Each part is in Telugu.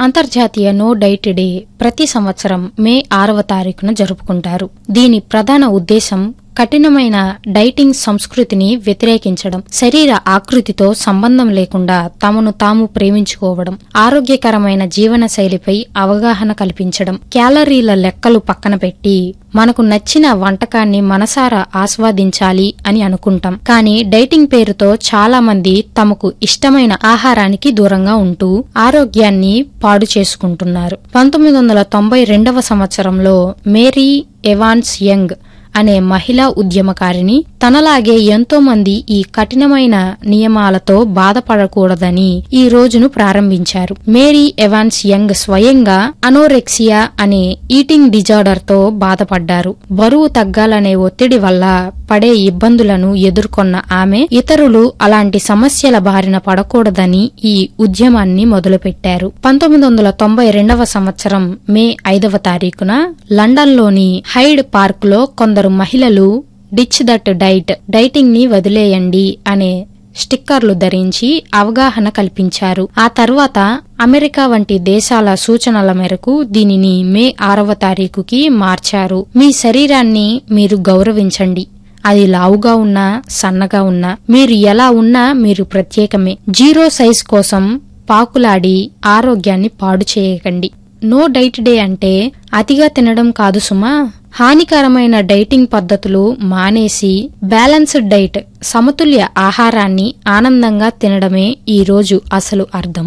అంతర్జాతీయ నో డైట్ డే ప్రతి సంవత్సరం మే ఆరవ తారీఖున జరుపుకుంటారు దీని ప్రధాన ఉద్దేశం కఠినమైన డైటింగ్ సంస్కృతిని వ్యతిరేకించడం శరీర ఆకృతితో సంబంధం లేకుండా తమను తాము ప్రేమించుకోవడం ఆరోగ్యకరమైన జీవన శైలిపై అవగాహన కల్పించడం క్యాలరీల లెక్కలు పక్కన పెట్టి మనకు నచ్చిన వంటకాన్ని మనసారా ఆస్వాదించాలి అని అనుకుంటాం కానీ డైటింగ్ పేరుతో చాలా మంది తమకు ఇష్టమైన ఆహారానికి దూరంగా ఉంటూ ఆరోగ్యాన్ని పాడు చేసుకుంటున్నారు పంతొమ్మిది వందల తొంభై రెండవ సంవత్సరంలో మేరీ ఎవాన్స్ యంగ్ అనే మహిళా ఉద్యమకారిని తనలాగే ఎంతో మంది ఈ కఠినమైన నియమాలతో బాధపడకూడదని ఈ రోజును ప్రారంభించారు మేరీ ఎవాన్స్ యంగ్ స్వయంగా అనోరెక్సియా అనే ఈటింగ్ డిజార్డర్ తో బాధపడ్డారు బరువు తగ్గాలనే ఒత్తిడి వల్ల పడే ఇబ్బందులను ఎదుర్కొన్న ఆమె ఇతరులు అలాంటి సమస్యల బారిన పడకూడదని ఈ ఉద్యమాన్ని మొదలుపెట్టారు పంతొమ్మిది వందల తొంభై రెండవ సంవత్సరం మే ఐదవ తారీఖున లండన్లోని హైడ్ పార్క్ లో కొందరు మహిళలు డిచ్ దట్ డైట్ డైటింగ్ ని వదిలేయండి అనే స్టిక్కర్లు ధరించి అవగాహన కల్పించారు ఆ తర్వాత అమెరికా వంటి దేశాల సూచనల మేరకు దీనిని మే ఆరవ తారీఖుకి మార్చారు మీ శరీరాన్ని మీరు గౌరవించండి అది లావుగా ఉన్నా సన్నగా ఉన్నా మీరు ఎలా ఉన్నా మీరు ప్రత్యేకమే జీరో సైజ్ కోసం పాకులాడి ఆరోగ్యాన్ని పాడు చేయకండి నో డైట్ డే అంటే అతిగా తినడం కాదు సుమా హానికరమైన డైటింగ్ పద్ధతులు మానేసి బ్యాలెన్స్డ్ డైట్ సమతుల్య ఆహారాన్ని ఆనందంగా తినడమే ఈ రోజు అసలు అర్థం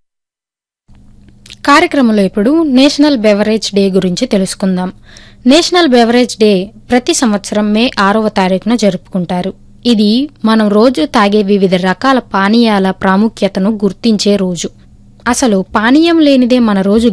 కార్యక్రమంలో ఇప్పుడు నేషనల్ బెవరేజ్ డే గురించి తెలుసుకుందాం నేషనల్ బెవరేజ్ డే ప్రతి సంవత్సరం మే ఆరవ తారీఖున జరుపుకుంటారు ఇది మనం రోజు తాగే వివిధ రకాల పానీయాల ప్రాముఖ్యతను గుర్తించే రోజు అసలు పానీయం లేనిదే మన రోజు